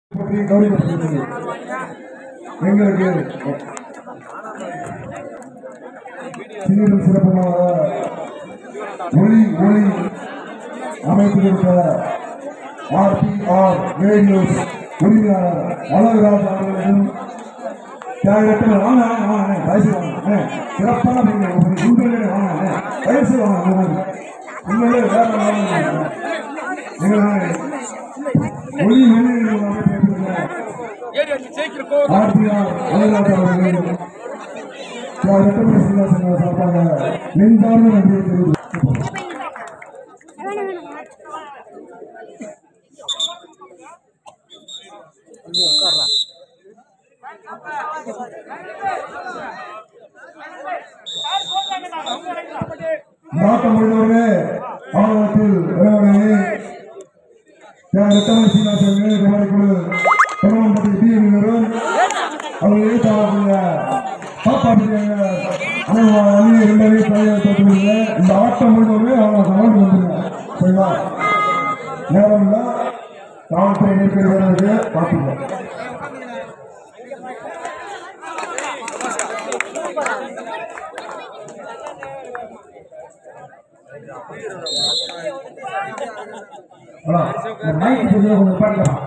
பற்றி கவனிக்கப்பட்டது எங்களுக்கு சீரும் சிறப்புமாக ஒளி ஒளி அமைத்து கொடுத்த ஆர்பிஆர் ரேடியோஸ் உரிமையாளர் அழகுராஜ் அவர்களுக்கும் தியாகத்தில் வாங்க வாங்க வாங்க அண்ணே, வயசு வாங்க அண்ணே, சிறப்பான பணிகள் உங்களுடைய உண்மையிலே வாங்க அண்ணே, வயசு வாங்க இந்த மாதிரி. உண்மையிலே வேற level ல வாங்க. எங்களை ஒளி ஒளி அமைப்பு ஆர்பிஆர் அழகுராஜ் அவர்கள் தியாகத்தில் சீனிவாசன் சார்பாக நெஞ்சார்ந்த நன்றியை தெரிவித்துக் நாட்டம் முடிந்தவர்களே ஆவணத்தில் விரைவடையே ரத்தமணி சீனிவாசன் குமரிக்குழு திருவண்ணாமலை பிஎம் அவர்கள் எழுத்தாளர்களுடைய பாப்பாட்டிங்க அண்ணன் இரண்டரை தலைவர் இந்த ஆட்டம் முடிந்தவர்களே அவங்க கலந்து வந்துருங்க சரிங்களா நேரம் இல்லை காவல்துறை நெருக்கடி வருவதற்கு பார்த்துக்கோங்க அண்ணா, இந்த மைக் கொஞ்சம் கொஞ்சம் பாக்கலாம்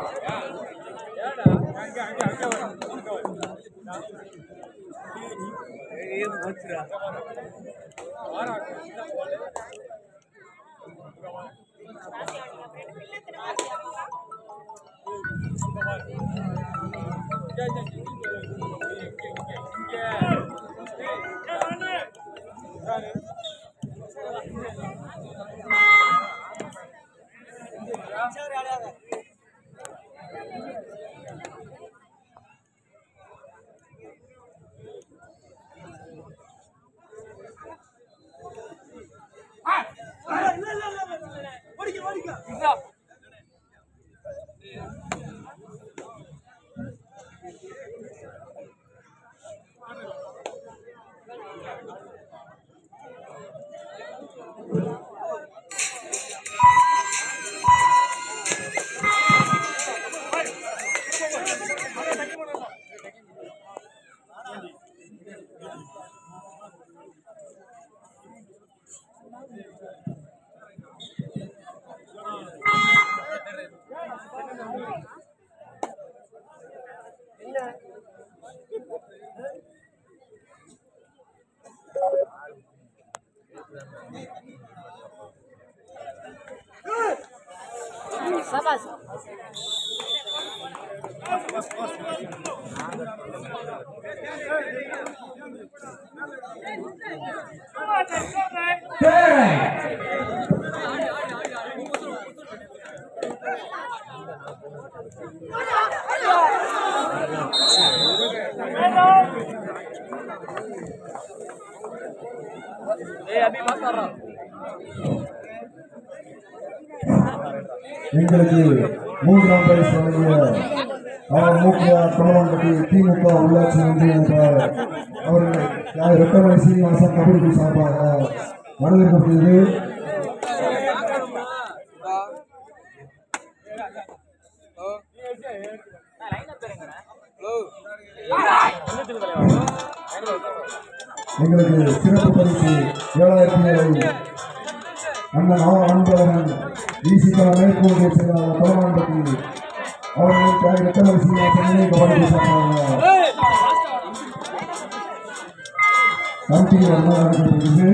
எங்களுக்கு மூன்றாம் பரிசு வழங்கிய அவர் மூக்கிய குணமண்டபி திமுக உள்ளாட்சி ஒன்றிய செயலாளர் அவர்கள் ரெட்டமலை சீனிவாசன் கபடி சார்பாக வரவேற்கப்படுகிறது எங்களுக்கு சிறப்பு பரிசு ஏழாயிரத்தி ஏழு அண்ணன் ஆ அன்பழகன் விசிகா மேற்கொண்டு செயலாளர் குளமாண்டபி அவர்கள் ரெட்டமலை சீனிவாசனே கபடி சார்பாக நன்றி வரலாறு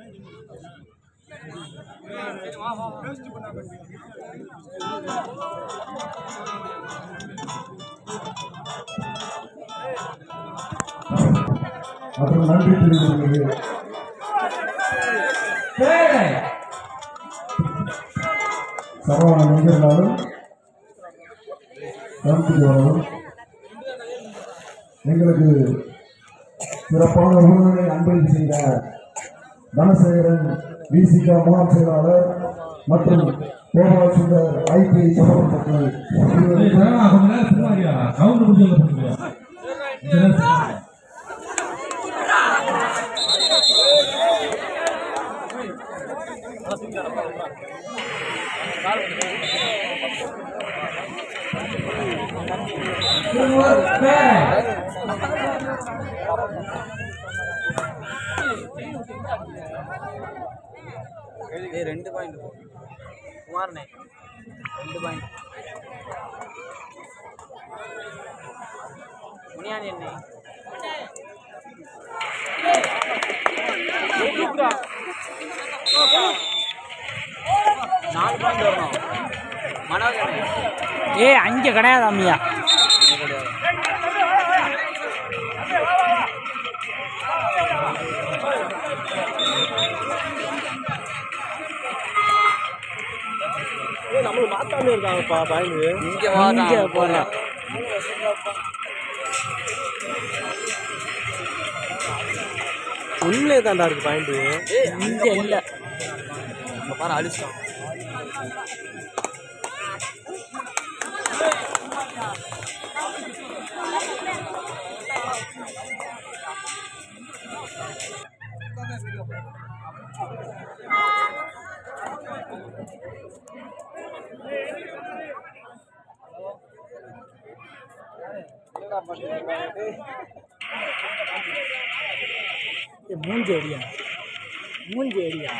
மற்றும் நன்றி தெரிவித்துள்ளது சரவணன் எங்க இருந்தாலும் கருத்துக்கு வரவும் எங்களுக்கு சிறப்பான உணவுகளை அன்பளிப்பு செய்த தனசேகரன் விசிகா முன்னாள் செயலாளர் மற்றும் கோபால் சுந்தர் ஐடி சமர்ப்பங்கள் ஏய் ரெண்டு பாயிண்ட் குமார்ண்ணே ரெண்டு பாயிண்ட் முனியாண்டி அண்ணே நாலு பாயிண்ட் வரணும் மனோஜ் அண்ணே ஏ அங்கே கிடையாது அம்மியா இங்க இங்கே வா போகல உள்ளே தாண்டா இருக்கு பாயிண்ட் ஏய் இங்கே இல்லை அங்க பாரு அழிச்சிட்டான் ஏ, மூஞ்சி அடியா மூஞ்சி அடியா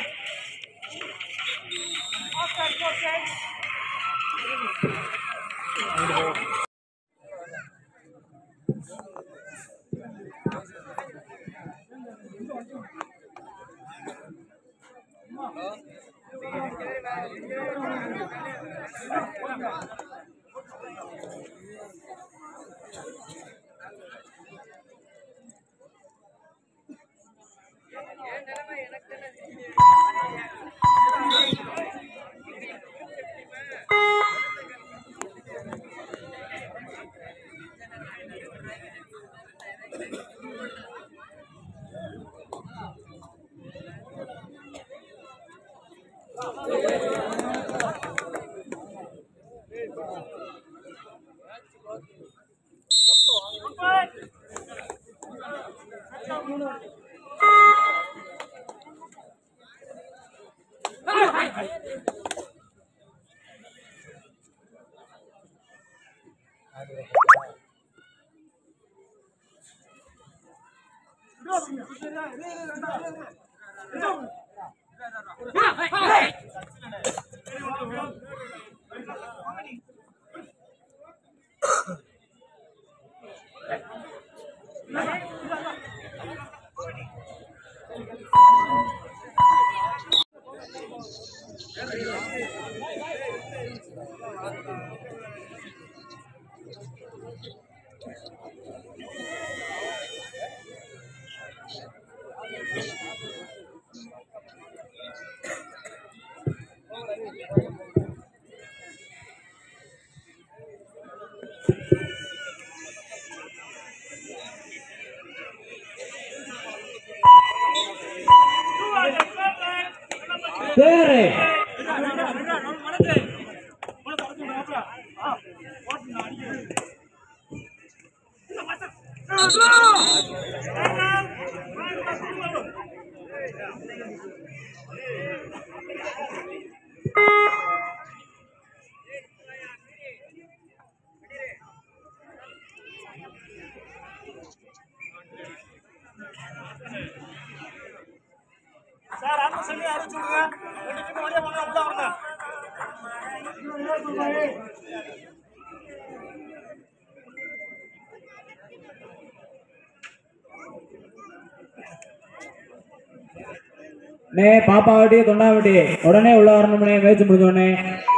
நே பாப்பாவட்டி தொண்டாவட்டி உடனே உள்ள வரணும்னே மேய்ச்சி முடிஞ்சோடனே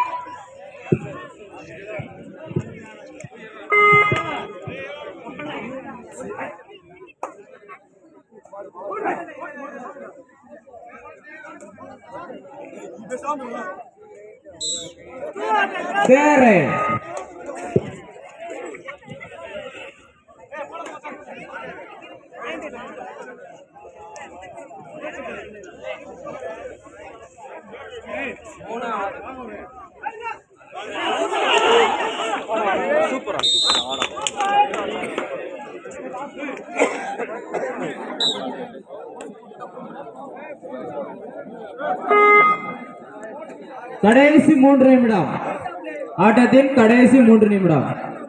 சரி சூப்பரா சூப்பரா ஆடம் கடைசி மூன்று நிமிடம் ஆட்டத்தின் கடைசி மூன்று நிமிடம்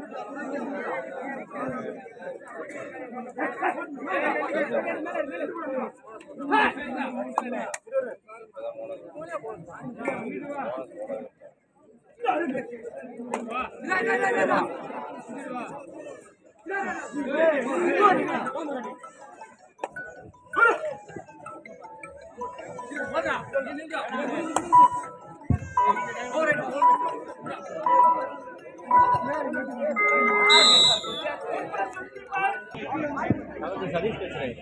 நமக்கு சதீஷ் பேசுறேன்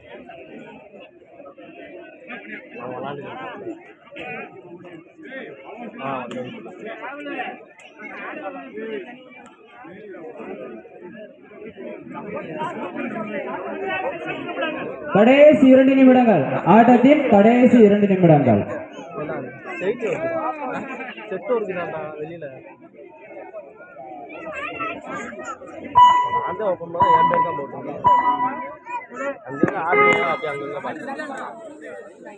அவன் விளாண்டு ஆ வந்து கடைசி இரண்டு நிமிடங்கள் ஆட்டத்தின் கடைசி இரண்டு நிமிடங்கள் செட்டு செட்டு இருக்குதாண்டா வெளியில நான் தான் ஓப்பன் பண்ணா என் பேர் தான் போட்டிருந்தேன் அங்கங்க ஆடுறீங்க அப்படியே அங்கங்க பார்த்தேன்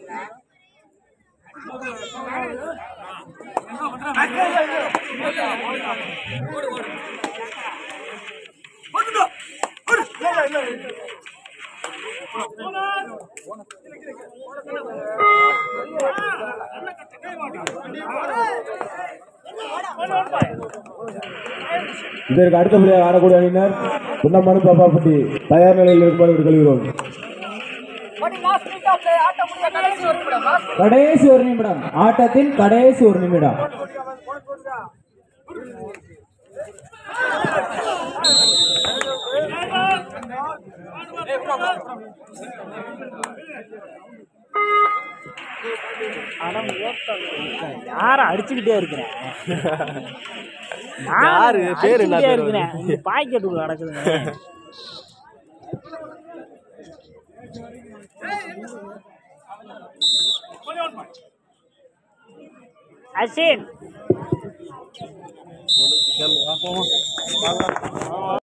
இதற்கு அடுத்தபடியாக ஆடக்கூடிய அணியினர் புன்னமனு பாப்பாப்பட்டி தயார் நிலையில் இருக்குமாறு கழுகிறோம் கடைசி ஒரு நிமிடம் ஆட்டத்தின் கடைசி ஒரு நிமிடம் யார அடிச்சுக்கிட்டே இருக்கிறேன் யாரு? பேரு என்ன அடிச்சுக்கிட்டே பேரு? இருக்கிறேன் பாக்கெட் உள்ள நடக்குதுங்க அசின் கேளு, வா, போவோம்.